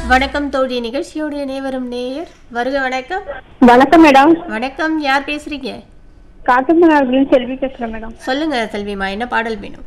வணக்கம் தோழி நிகழ்ச்சியோடைய நேவரும் நேயர் வருக வணக்கம் வணக்கம் மேடம் வணக்கம் யார் பேசுறீங்க காட்டுமன்னார்லேருந்து செல்வி பேசுறேன் மேடம் சொல்லுங்க செல்விமா என்ன பாடல் வேணும்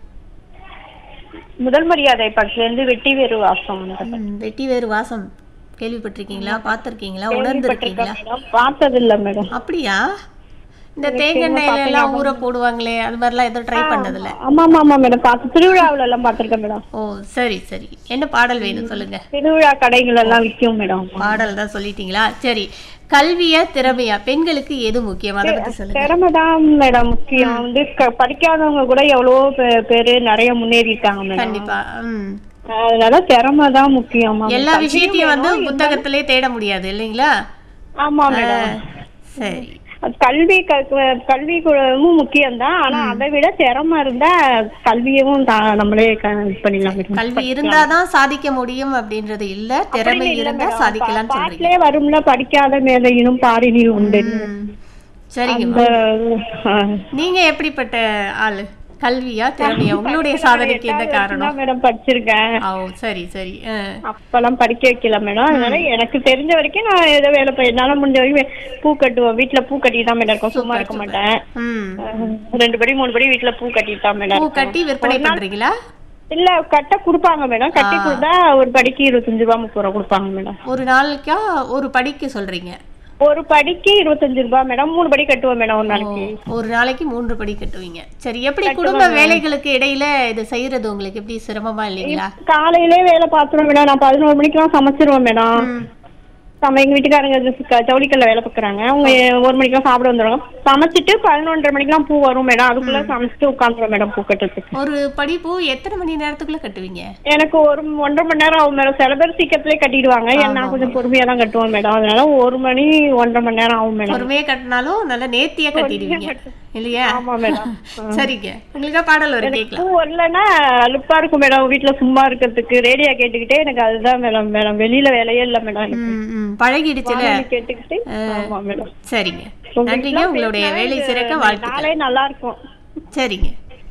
முதல் மரியாதை படத்துலேருந்து வெட்டி வேறு வாசம் ம், வெட்டி வேறு வாசம் கேள்விப்பட்டிருக்கீங்களா பார்த்துருக்கீங்களா கேள்விப்பட்டிருக்கேன் உணர்ந்திருக்கீங்களா மேடம் பார்த்தது இல்ல மேடம் அப்படியா இந்த தேங்காய் எண்ணெயில எல்லாம் ஊற போடுவாங்களே அது மாதிரிலாம் எதுவும் ட்ரை பண்ணதில்ல ஆமா ஆமா ஆமா மேடம் பார்த்து திருவிழாவுல எல்லாம் பார்த்திருக்கேன் மேடம் ஓ சரி சரி என்ன பாடல் வேணும் சொல்லுங்க திருவிழா கடைகள் எல்லாம் விற்கும் மேடம் பாடல் தான் சொல்லிட்டீங்களா சரி கல்வியா திறமையா பெண்களுக்கு எது முக்கியம் அதை பத்தி சொல்லுங்க திறமை தான் மேடம் முக்கியம் வந்து க- படிக்காதவங்க கூட எவ்வளவோ பே- பேரு நிறைய முன்னேறி இருக்காங்க மேடம் கண்டிப்பா ம் அதனால திறமை தான் முக்கியம் ஆமா. எல்லா விஷயத்தையும் வந்து புத்தகத்திலே தேட முடியாது இல்லைங்களா ஆமா மேடம் சரி அது கல்வி க- கல்வி கூடவும் முக்கியம் தான் ஆனா அதை விட திறமை இருந்தா கல்வியவும் தா- நம்மளே க- இது பண்ணிடலாம் மேடம் கல்வி இருந்தாதான் சாதிக்க முடியும் அப்படின்றது இல்ல திறமை இருந்தா சாதிக்கலாம்னு சொல்றீங்க பாட்டிலே வரும்ல படிக்காத மேதையினும் பாரினில் உண்டு ம். சரிங்க இந்த, ஆ, நீங்க எப்படிப்பட்ட ஆளு கல்வியா திறமையா உங்களுடைய சாதனைக்கு என்ன காரணம் தான் மேடம் படிச்சிருக்கேன் ஓ சரி சரி ஆ. அப்பெல்லாம் படிக்க வைக்கல மேடம் அதனால எனக்கு தெரிஞ்ச வரைக்கும் நான் ஏதோ வேலை போய் என்னால முடிஞ்ச வரைக்கும் பூ கட்டுவேன் வீட்டுல பூ கட்டி தான் மேடம் இருக்கும் சும்மா இருக்க மாட்டேன் ம் ஆ, ரெண்டு படி மூணு படி வீட்டுல பூ கட்டிட்டு தான் மேடம் பூ இருப்பேன். கட்டி விற்பனை பண்றீங்களா இல்ல கட்ட குடுப்பாங்க மேடம் கட்டி கொடுத்தா ஒரு படிக்கு இருபத்தஞ்சு ரூபா முப்பது ரூபா கொடுப்பாங்க மேடம் ஒரு நாளைக்கா ஒரு படிக்கு சொல்றீங்க ஒரு படிக்கு இருபத்தஞ்சு ரூபாய் மேடம் மூணு படி கட்டுவோம் மேடம் ஒரு நாளைக்கு ஒரு நாளைக்கு மூன்று படி கட்டுவீங்க சரி எப்படி குடும்ப வேலைகளுக்கு இடையில இது செய்யறது உங்களுக்கு எப்படி சிரமமா இல்லைங்களா காலையிலே வேலை பார்த்துருவோம் மேடம் நான் பதினோரு மணிக்கெல்லாம் சமைச்சிருவேன் மேடம் ம். நம்ம எங்க வீட்டுக்காரங்க இது க- ஜவுளிக்கல்ல வேலை பார்க்குறாங்க அவங்க ஒரு மணிக்கெல்லாம் சாப்பிட வந்துடுவாங்க சமைச்சிட்டு பதினொன்றரை மணிக்கெல்லாம் பூ வரும் மேடம் அதுக்குள்ள சமைச்சிட்டு உட்காந்துருவோம் மேடம் பூ கட்டுறதுக்கு ஒரு படிப்பு எத்தனை மணி நேரத்துக்குள்ள கட்டுவீங்க எனக்கு ஒரு ஒன்றரை மணி நேரம் ஆகும் மேடம் சில பேர் சீக்கிரத்திலே கட்டிடுவாங்க நான் கொஞ்சம் பொறுமையா தான் கட்டுவோம் மேடம் அதனால ஒரு மணி ஒன்றரை மணி நேரம் ஆகும் மேடம் பொறுமையா கட்டினாலும் நல்லா நேர்த்தியா கட்டிடுவீங்க இல்லையா ஆமா மேடம் சரிங்க உங்களுக்கு பாடல் ஒரு கேட்கலாம் பூ வரலன்னா அலுப்பா இருக்கும் மேடம் வீட்டுல சும்மா இருக்கிறதுக்கு ரேடியோ கேட்டுக்கிட்டே எனக்கு அதுதான் மேடம் மேடம் வெளியில வேலையே இல்ல மேடம் எனக்கு. ம், ம், பழகிடுச்சுல வானொலி கேட்டுக்கிட்டு ஆமா மேடம் சரிங்க உங்க நன்றிங்க வீட்டுல உங்களுடைய பேசினா வேலை இது சிறக்க வாழ்த்துக்கள் நாளே நல்லா இருக்கும் சரிங்க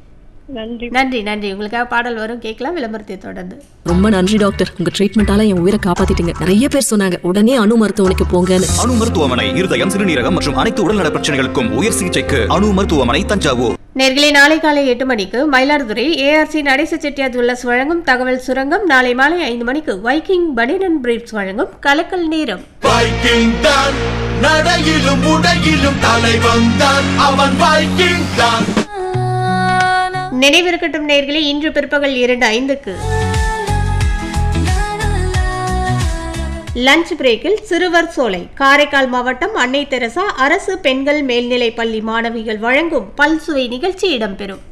நன்றி நன்றி நன்றி உங்களுக்காக பாடல் வரும் கேட்கலாம் விளம்பரத்தை தொடர்ந்து ரொம்ப நன்றி டாக்டர் உங்க ட்ரீட்மெண்டால என் உயிரை காப்பாத்திட்டீங்க நிறைய பேர் சொன்னாங்க உடனே அணு மருத்துவமனைக்கு போங்கன்னு அணு மருத்துவமனை இருதயம் சிறுநீரகம் மற்றும் அனைத்து உடல்நல பிரச்சனைகளுக்கும் உயர் சிகிச்சைக்கு அணு மருத்துவமனை தஞ்சாவூர் நேர்களே நாளை காலை எட்டு மணிக்கு மயிலாடுதுறை ஏஆர்சி நடேச செட்டியார் ஜுவல்லர்ஸ் வழங்கும் தகவல் சுரங்கம் நாளை மாலை ஐந்து மணிக்கு வைக்கிங் பனிரன் பிரீப்ஸ் வழங்கும் கலக்கல் நேரம் வைக்கிங் தான் நடையிலும் உடையிலும் தலைவன் தான் அவன் வைக்கிங் தான் நினைவிருக்கட்டும் நேர்களே இன்று பிற்பகல் இரண்டு ஐந்துக்கு லஞ்ச் பிரேக்கில் சிறுவர் சோலை காரைக்கால் மாவட்டம் அன்னை தெரசா அரசு பெண்கள் மேல்நிலைப் பள்ளி மாணவிகள் வழங்கும் பல்சுவை நிகழ்ச்சி இடம்பெறும்